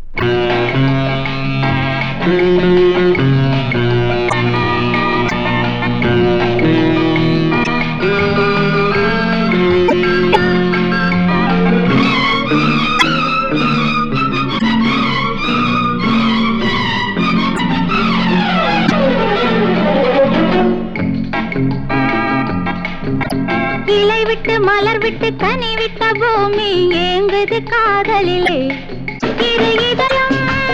இலை விட்டு மலர் விட்டு கனி விட்ட பூமி ஏங்குது காதலிலே இரு இதயம்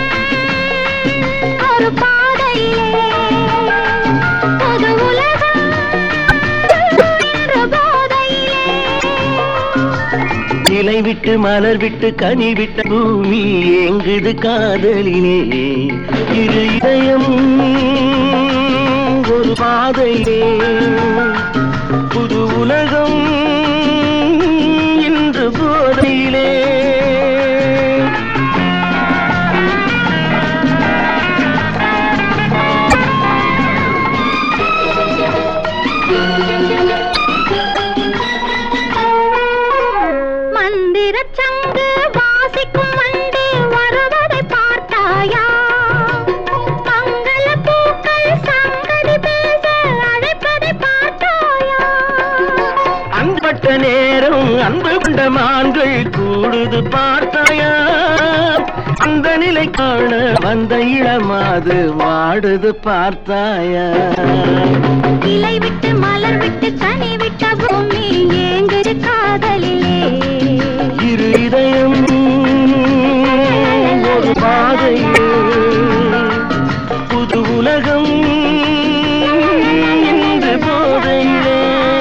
ஒரு பாதையிலே புது உலகம் என்ற போதையிலே இலை விட்டு மலர் விட்டு கனி விட்ட பூமி ஏங்குது காதலிலே இரு இதயம் ஒரு பாதையிலே புது உலகம் இன்று போதையிலே மந்திர சங்கு வாசிக்கும் வண்டு வருவதை பார்த்தாயா மங்கள பூக்கள் சங்கதி பேச அழைப்பதை பார்த்தாயா அன்பட்ட நேரம் அன்பு கொண்ட மான்கள் கூடுது பார்த்தாயா அந்த நிலை காண வந்த இளமாது வாடுது பார்த்தாயா இலை விட்டு மலர் விட்டு கனி விட்ட பூமி ஏங்குது காதலிலே இரு இதயம் ஒரு பாதையே புது உலகம் இன்று போதையிலே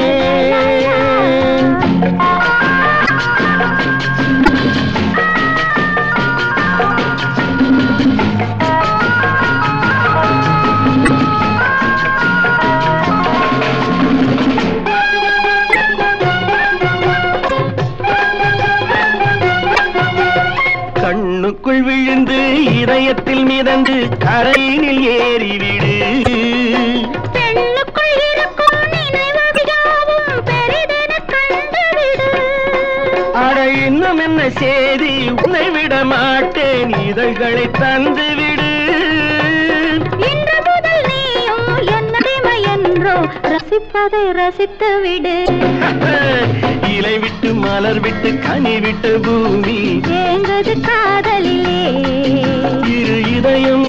கண்ணுக்குள் விழுந்து இதயத்தில் மிதந்து கரையினில் ஏறிவிடு பெண்ணுக்குள் இருக்கும் நினைவுகள் யாவும் பெரிதென கண்டுவிடு அட இன்னும் என்ன செய்தி உன்னை விட மாட்டேன் இதழ்களை தந்து விடு இன்று முதல் நீயும் என்னடிமை என்றோ ரசிப்பதை ரசித்து விடு இலை விட்டு மலர் விட்டு கனி விட்டு பூமி ஏங்குது காதலிலே இரு இதயம்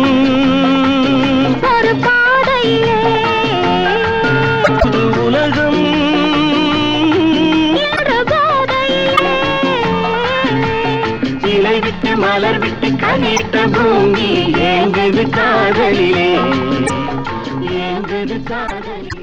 ஒரு பாதையிலே புது உலகம் இன்று போதையிலே இலை விட்டு மலர் விட்டு கனிட்ட பூமி ஏங்குது காதலிலே ஏங்குது காதலிலே